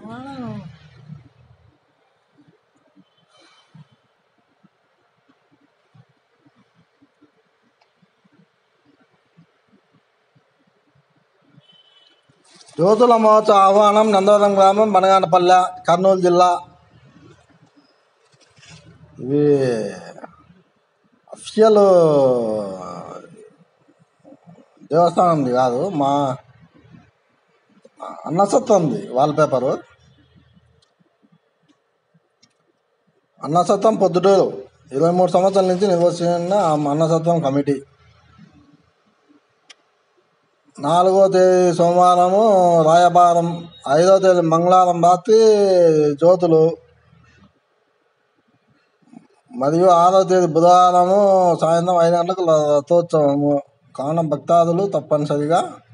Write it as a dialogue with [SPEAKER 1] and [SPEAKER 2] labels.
[SPEAKER 1] జ్యోతుల మహోత్సవ ఆహ్వానం నందవరం గ్రామం బనగానపల్లె కర్నూలు జిల్లా ఇవి అఫిషియల్ దేవస్థానంది కాదు మా అన్నసత్వంది వాల్పేపరు అన్నసత్వం పొద్దుటూరు ఇరవై మూడు సంవత్సరాల నుంచి నిర్వహిస్తున్న ఆ అన్నసత్వం కమిటీ నాలుగో తేదీ సోమవారము రాయబారం ఐదో తేదీ మంగళవారం రాత్రి జ్యోతులు మరియు ఆరో తేదీ బుధవారము సాయంత్రం ఐదు గంటలకు రథోత్సవము కావున భక్తాదులు తప్పనిసరిగా